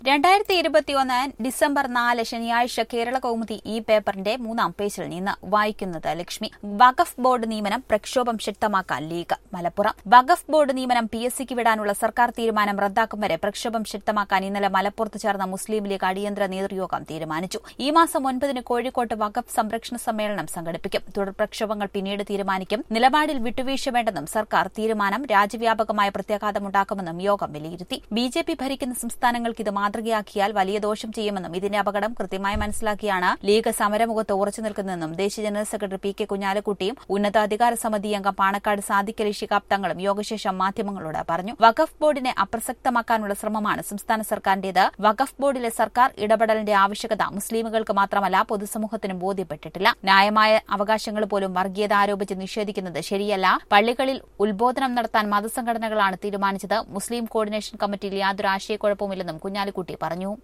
രണ്ടായിരത്തി ഇരുപത്തിയൊന്ന് ഡിസംബർ നാല് ശനിയാഴ്ച കേരള കൗമുദി ഈ പേപ്പറിന്റെ മൂന്നാം പേജിൽ നിന്ന് വായിക്കുന്നത് ലക്ഷ്മി വഖഫ് ബോർഡ് നിയമനം പ്രക്ഷോഭം ശക്തമാക്കാൻ ലീഗ് മലപ്പുറം വഖഫ് ബോർഡ് നിയമനം പി എസ് സിക്ക് വിടാനുള്ള സർക്കാർ തീരുമാനം റദ്ദാക്കും വരെ പ്രക്ഷോഭം ശക്തമാക്കാൻ ഇന്നലെ മലപ്പുറത്ത് ചേർന്ന മുസ്ലിം ലീഗ് അടിയന്തര നേതൃയോഗം തീരുമാനിച്ചു ഈ മാസം ഒൻപതിന് കോഴിക്കോട്ട് വഖഫ് സംരക്ഷണ സമ്മേളനം സംഘടിപ്പിക്കും തുടർ പ്രക്ഷോഭങ്ങൾ പിന്നീട് തീരുമാനിക്കും നിലപാടിൽ വിട്ടുവീഴ്ച വേണ്ടെന്നും സർക്കാർ തീരുമാനം രാജ്യവ്യാപകമായ പ്രത്യാഘാതമുണ്ടാക്കുമെന്നും യോഗം വിലയിരുത്തി ബി ജെ പി ഭരിക്കുന്ന സംസ്ഥാനങ്ങൾക്ക് ഇത് മാതൃകയാക്കിയാൽ വലിയ ദോഷം ചെയ്യുമെന്നും ഇതിന്റെ അപകടം കൃത്യമായി മനസ്സിലാക്കിയാണ് ലീഗ് സമരമുഖത്ത് ഉറച്ചു നിൽക്കുന്നതെന്നും ദേശീയ ജനറൽ സെക്രട്ടറി പി കെ കുഞ്ഞാലക്കുട്ടിയും ഉന്നതാധികാര സമിതി അംഗം പാണക്കാട് സാദിഖലി ശിഹാബ് തങ്ങളും യോഗശേഷം മാധ്യമങ്ങളോട് പറഞ്ഞു വഖഫ് ബോർഡിനെ അപ്രസക്തമാക്കാനുള്ള ശ്രമമാണ് സംസ്ഥാന സർക്കാരിന്റേത് വഖഫ് ബോർഡിലെ സർക്കാർ ഇടപെടലിന്റെ ആവശ്യകത മുസ്ലിമുകൾക്ക് മാത്രമല്ല പൊതുസമൂഹത്തിനും ബോധ്യപ്പെട്ടിട്ടില്ല ന്യായമായ അവകാശങ്ങൾ പോലും വർഗീയത ആരോപിച്ച് നിഷേധിക്കുന്നത് ശരിയല്ല പള്ളികളിൽ ഉത്ബോധനം നടത്താൻ മതസംഘടനകളാണ് തീരുമാനിച്ചത് മുസ്ലിം കോർഡിനേഷൻ കമ്മിറ്റിയിൽ യാതൊരു ആശയക്കുഴപ്പവുമില്ലെന്നും കുഞ്ഞാലിക്കുട്ടി പറഞ്ഞു